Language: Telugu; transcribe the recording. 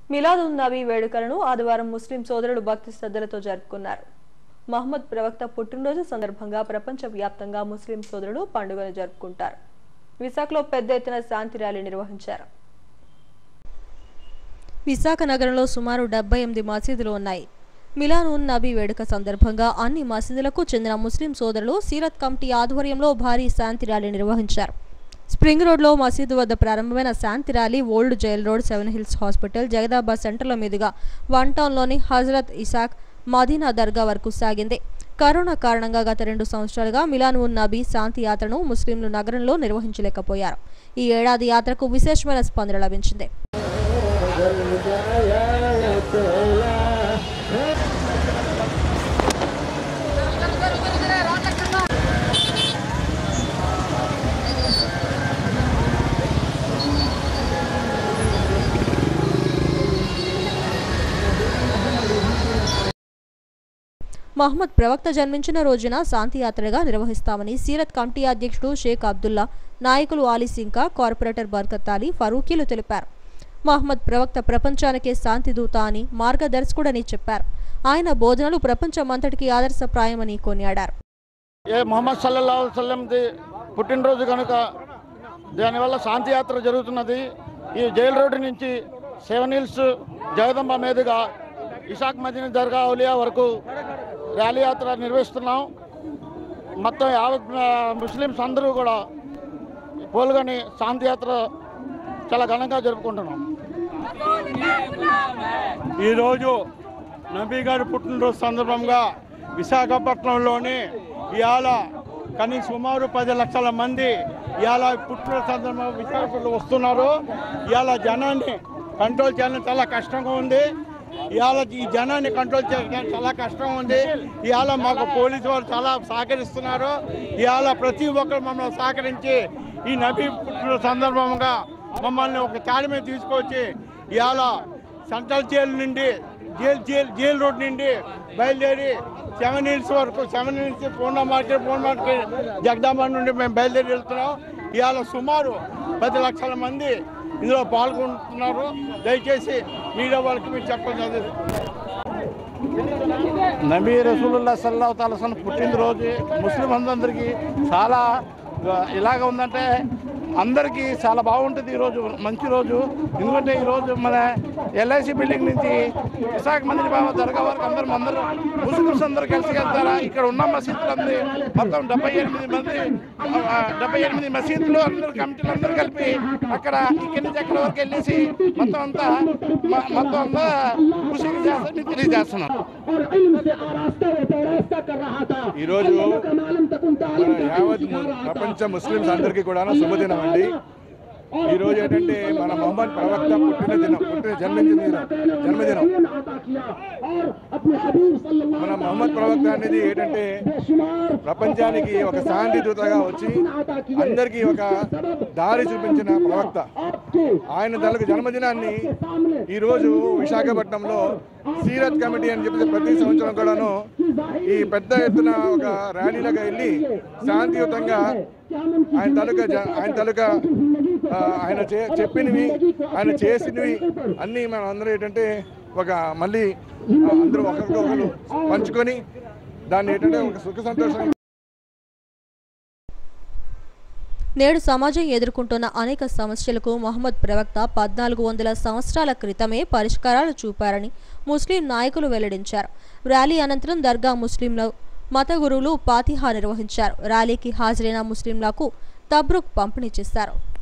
మిలాదున్ నబీ వేడుకలను ఆదివారం ముస్లిం సోదరులు భక్తి శ్రద్ధలతో జరుపుకున్నారు మహమ్మద్ ప్రవక్త పుట్టినరోజు సందర్భంగా ప్రపంచ వ్యాప్తంగా ముస్లిం సోదరులు పండుగలు జరుపుకుంటారు విశాఖలో పెద్ద ఎత్తున శాంతి ర్యాలీ నిర్వహించారు విశాఖ నగరంలో సుమారు డెబ్బై ఎనిమిది మసీదులు ఉన్నాయి మిలానున్ నబీ వేడుక సందర్భంగా అన్ని మసీదులకు చెందిన ముస్లిం సోదరులు సీరత్ కమిటీ ఆధ్వర్యంలో భారీ శాంతి ర్యాలీ నిర్వహించారు స్ప్రింగ్ రోడ్లో మసీదు వద్ద ప్రారంభమైన శాంతి rally old jail road seven hills hospital Jagadabad సెంటర్ల మీదుగా వన్ టౌన్లోని హజరత్ ఇసాక్ మదీనా దర్గా వరకు సాగింది కరోనా కారణంగా గత రెండు సంవత్సరాలుగా మిలాన్ ఉన్ నబీ శాంతి యాత్రను ముస్లింలు నగరంలో నిర్వహించలేకపోయారు ఈ ఏడాది యాత్రకు విశేషమైన స్పందన లభించింది మహమ్మద్ ప్రవక్త జన్మించిన రోజున శాంతి యాత్రగా నిర్వహిస్తామని సీరత్ కమిటీ అధ్యక్షుడు షేక్ అబ్దుల్లా నాయకులు ఆలీ సింకా కార్పొరేటర్ బర్కత్ అలీ ఫరూకీలు తెలిపారు మహమ్మద్ ప్రవక్త ప్రపంచానికే శాంతి దూత అని మార్గదర్శకుడని చెప్పారు ఆయన బోధనలు ప్రపంచమంతటికీ ఆదర్శప్రాయమని కొనియాడారు ఏ మొహమ్మద్ సల్లల్లా వసల్లంది పుట్టినరోజు కనుక దానివల్ల శాంతి యాత్ర జరుగుతున్నది ఈ జైల్ రోడ్డు నుంచి సెవెన్ హిల్స్ జగదంబ మీదుగా ఇషాక్ మదీన్ దర్గా ఔలియా వరకు ర్యాలీ యాత్ర నిర్వహిస్తున్నాం మొత్తం యావత్ ఆ, ముస్లిమ్స్ అందరూ కూడా పోల్గొని శాంతి యాత్ర చాలా ఘనంగా జరుపుకుంటున్నాం ఈరోజు నబీ గారి పుట్టినరోజు సందర్భంగా విశాఖపట్నంలోని ఇవాళ కనీసం సుమారు పది లక్షల మంది ఇవాళ పుట్టినరోజు సందర్భంగా విశాఖపట్నంలో వస్తున్నారు ఇవాళ జనాన్ని కంట్రోల్ చేయడం చాలా కష్టంగా ఉంది ఇవాళ ఈ జనాన్ని కంట్రోల్ చేయడం చాలా కష్టం ఉంది ఇవాళ మాకు పోలీసు వారు చాలా సహకరిస్తున్నారు ఇవాళ ప్రతి ఒక్కరు మమ్మల్ని సహకరించి ఈ నబీ పుట్టిన సందర్భంగా మమ్మల్ని ఒక తాడి మీద తీసుకొచ్చి ఇవాళ సెంట్రల్ జైలు నుండి జైల్ జైల్ జైల్ రోడ్ నుండి బయలుదేరి సెవెన్ హిల్స్ వరకు seven hills Purna market Purna market Jagadabad నుండి మేము బయలుదేరి వెళ్తున్నాం ఇవాళ సుమారు పది లక్షల మంది ఇందులో పాల్గొంటున్నారు దయచేసి మీడియా వాళ్ళకి మీరు చెప్పండి నబీ రసూలుల్లా సల్లా తాలసన్ పుట్టినరోజు ముస్లిం అందరికీ చాలా ఆ, ఇలాగ ఉందంటే అందరికీ చాలా బాగుంటుంది ఈరోజు మంచి రోజు ఎందుకంటే ఈరోజు మన ఎల్ఐసి బిల్డింగ్ నుంచి విశాఖ మందిరి బాబా దర్గా వరకు అందరం అందరూ ముస్లిమ్స్ అందరూ కలిసి వెళ్తారా ఇక్కడ ఉన్న మసీదులందరూ మొత్తం డెబ్బై ఎనిమిది మంది ఆ, డెబ్బై ఎనిమిది మసీదులు అందరూ కమిటీలు అందరూ కలిపి అక్కడ ఇక్కడి నుంచి అక్కడ వరకు వెళ్ళేసి మొత్తం అంతా మ- మొత్తం అంతా కృషి చేస్తారని తెలియజేస్తున్నాం ఈరోజు మన యావత్ ము- ప్రపంచ ముస్లిమ్స్ అందరికీ కూడా శుభదినం అండి ఈ రోజు ఏంటంటే మన మొహమ్మద్ ప్రవక్త పుట్టిన దినం పుట్టిన జన్మించిన దినం జన్మదినం మన మొహమ్మద్ ప్రవక్త అనేది ఏంటంటే ప్రపంచానికి ఒక శాంతి దూతగా వచ్చి అందరికీ ఒక దారి చూపించిన ప్రవక్త ఆయన తనకు జన్మదినాన్ని ఈరోజు విశాఖపట్నంలో సీరత్ కమిటీ అని చెప్పి ప్రతి సంవత్సరం కూడాను ఈ పెద్ద ఎత్తున ఒక ర్యాలీలాగా వెళ్ళి శాంతియుతంగా ఆయన తాలూకా జ- ఆయన తాలూకా ఆ, ఆయన చే- చెప్పినవి ఆయన చేసినవి అన్నీ మనం అందరూ ఏంటంటే ఒక మళ్ళీ ఆ, అందరూ ఒకరికొకరు పంచుకొని దాన్ని ఏంటంటే ఒక సుఖ సంతోషంగా నేడు సమాజం ఎదుర్కొంటున్న అనేక సమస్యలకు మహమ్మద్ ప్రవక్త పద్నాలుగు వందల సంవత్సరాల క్రితమే పరిష్కారాలు చూపారని ముస్లిం నాయకులు వెల్లడించారు ర్యాలీ అనంతరం దర్గా ముస్లింలు మత గురువులు పాతిహా నిర్వహించారు ర్యాలీకి హాజరైన ముస్లింలకు తబ్రుక్ పంపిణీ చేశారు